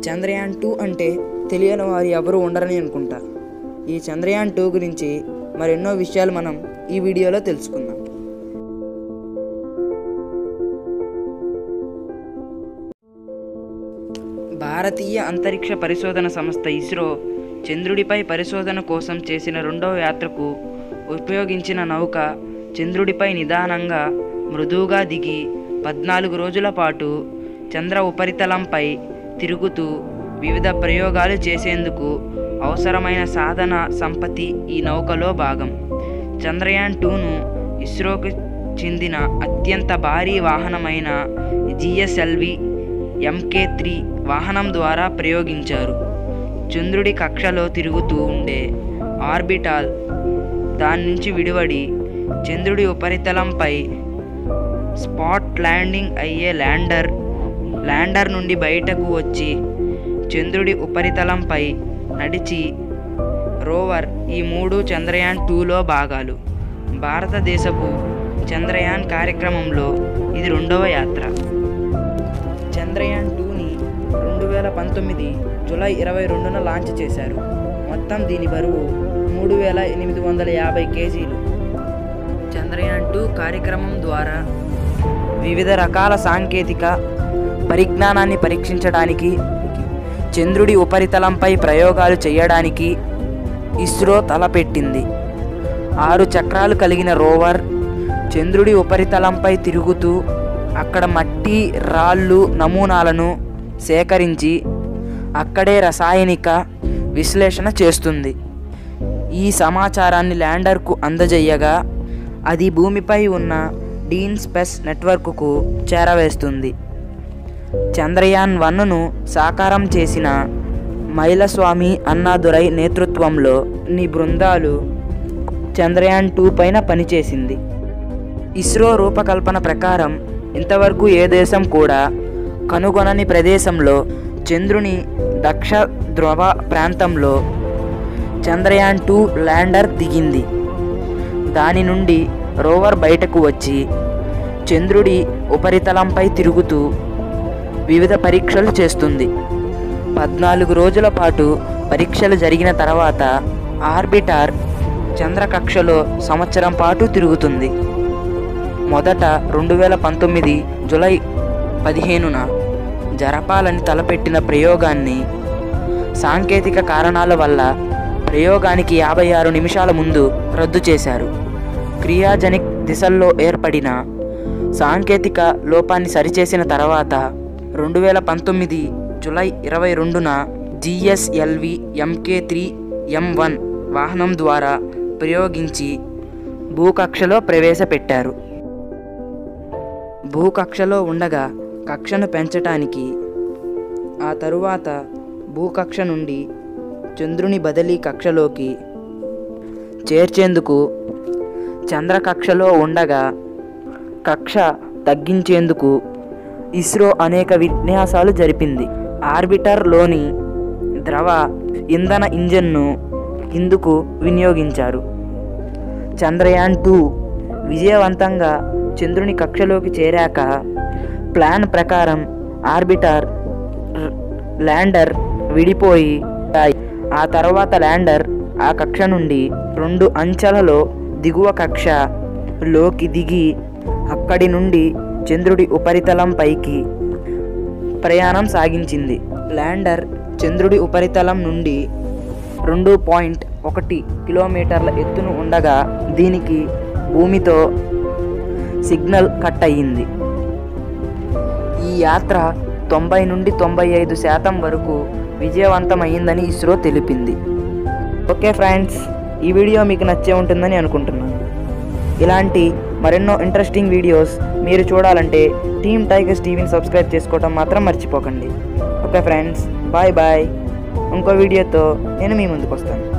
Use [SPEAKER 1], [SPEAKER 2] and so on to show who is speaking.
[SPEAKER 1] Chandrayaan two అంటే తెలియని వారు ఎవరు ఉండరని అనుకుంటా ఈ చంద్రయాన్ టూ గురించి మరెన్నో విషయాలు మనం ఈ వీడియోలో తెలుసుకుందాం భారతీయ అంతరిక్ష పరిశోధన సంస్థ ఇస్రో చంద్రుడిపై పరిశోధన కోసం చేసిన రెండవ యాత్రకు ఉపయోగించిన నౌక చంద్రుడిపై నిదానంగా మృదువుగా దిగి పద్నాలుగు రోజుల పాటు చంద్ర ఉపరితలంపై తిరుగుతూ వివిధ ప్రయోగాలు చేసేందుకు అవసరమైన సాధన సంపత్తి ఈ నౌకలో భాగం చంద్రయాన్ టూను ఇస్రోకు చెందిన అత్యంత భారీ వాహనమైన జిఎస్ఎల్వి ఎంకే త్రీ వాహనం ద్వారా ప్రయోగించారు చంద్రుడి కక్షలో తిరుగుతూ ఉండే ఆర్బిటాల్ దాని నుంచి విడివడి చంద్రుడి ఉపరితలంపై స్పాట్ ల్యాండింగ్ అయ్యే ల్యాండర్ ల్యాండర్ నుండి బయటకు వచ్చి చంద్రుడి ఉపరితలంపై నడిచి రోవర్ ఈ మూడు చంద్రయాన్ టూలో భాగాలు భారతదేశపు చంద్రయాన్ కార్యక్రమంలో ఇది రెండవ యాత్ర చంద్రయాన్ టూని రెండు వేల పంతొమ్మిది జూలై ఇరవై రెండున లాంచ్ చేశారు మొత్తం దీని బరువు మూడు వేల ఎనిమిది వందల యాభై కేజీలు చంద్రయాన్ టూ కార్యక్రమం ద్వారా వివిధ రకాల సాంకేతిక పరిజ్ఞానాన్ని పరీక్షించడానికి చంద్రుడి ఉపరితలంపై ప్రయోగాలు చేయడానికి ఇస్రో తలపెట్టింది ఆరు చక్రాలు కలిగిన రోవర్ చంద్రుడి ఉపరితలంపై తిరుగుతూ అక్కడ మట్టి రాళ్ళు నమూనాలను సేకరించి అక్కడే రసాయనిక విశ్లేషణ చేస్తుంది ఈ సమాచారాన్ని ల్యాండర్కు అందజేయగా అది భూమిపై ఉన్న డీన్ స్పెస్ నెట్వర్క్కు చేరవేస్తుంది చంద్రయాన్ వన్ను సాకారం చేసిన మైలస్వామి అన్నాదురై నేతృత్వంలో నీ బృందాలు చంద్రయాన్ టూ పైన పనిచేసింది ఇస్రో రూపకల్పన ప్రకారం ఇంతవరకు ఏ దేశం కూడా కనుగొనని ప్రదేశంలో చంద్రుని దక్ష ధ్రువ ప్రాంతంలో చంద్రయాన్ టూ ల్యాండర్ దిగింది దాని నుండి రోవర్ బయటకు వచ్చి చంద్రుడి ఉపరితలంపై తిరుగుతూ వివిధ పరీక్షలు చేస్తుంది పద్నాలుగు రోజుల పాటు పరీక్షలు జరిగిన తర్వాత ఆర్బిటార్ చంద్రకక్షలో సంవత్సరం పాటు తిరుగుతుంది మొదట రెండు వేల పంతొమ్మిది జులై పదిహేనున జరపాలని తలపెట్టిన ప్రయోగాన్ని సాంకేతిక కారణాల వల్ల ప్రయోగానికి యాభై ఆరు నిమిషాల ముందు రద్దు చేశారు క్రియాజనిక్ దిశల్లో ఏర్పడిన సాంకేతిక లోపాన్ని సరిచేసిన తర్వాత రెండు వేల పంతొమ్మిది జులై ఇరవై రెండున GSLV MK three M one వాహనం ద్వారా ప్రయోగించి భూకక్షలో ప్రవేశపెట్టారు భూకక్షలో ఉండగా కక్షను పెంచటానికి ఆ తరువాత భూకక్ష నుండి చంద్రుని బదిలీ కక్షలోకి చేర్చేందుకు చంద్రకక్షలో ఉండగా కక్ష తగ్గించేందుకు ఇస్రో అనేక విన్యాసాలు జరిపింది ఆర్బిటర్లోని ద్రవ ఇంధన ఇంజన్ను ఇందుకు వినియోగించారు చంద్రయాన్ టూ విజయవంతంగా చంద్రుని కక్షలోకి చేరాక ప్లాన్ ప్రకారం ఆర్బిటర్ ర్- ల్యాండర్ విడిపోయి ఆ తర్వాత ల్యాండర్ ఆ కక్ష నుండి రెండు అంచెలలో దిగువ కక్ష లోకి దిగి అక్కడి నుండి చంద్రుడి ఉపరితలం పైకి ప్రయాణం సాగించింది ల్యాండర్ చంద్రుడి ఉపరితలం నుండి రెండు పాయింట్ ఒకటి కిలోమీటర్ల ఎత్తును ఉండగా దీనికి భూమితో సిగ్నల్ కట్ అయ్యింది ఈ యాత్ర తొంభై నుండి తొంభై ఐదు శాతం వరకు విజయవంతమైందని ఇస్రో తెలిపింది ఓకే ఫ్రెండ్స్ ఈ వీడియో మీకు నచ్చే ఉంటుందని అనుకుంటున్నాను ఇలాంటి మరెన్నో ఇంట్రెస్టింగ్ వీడియోస్ మీరు చూడాలంటే టీమ్ టైగర్స్ టీవీని సబ్స్క్రైబ్ చేసుకోవడం మాత్రం మర్చిపోకండి ఓకే ఫ్రెండ్స్ బాయ్ బాయ్ ఇంకో వీడియోతో నేను మీ ముందుకు వస్తాను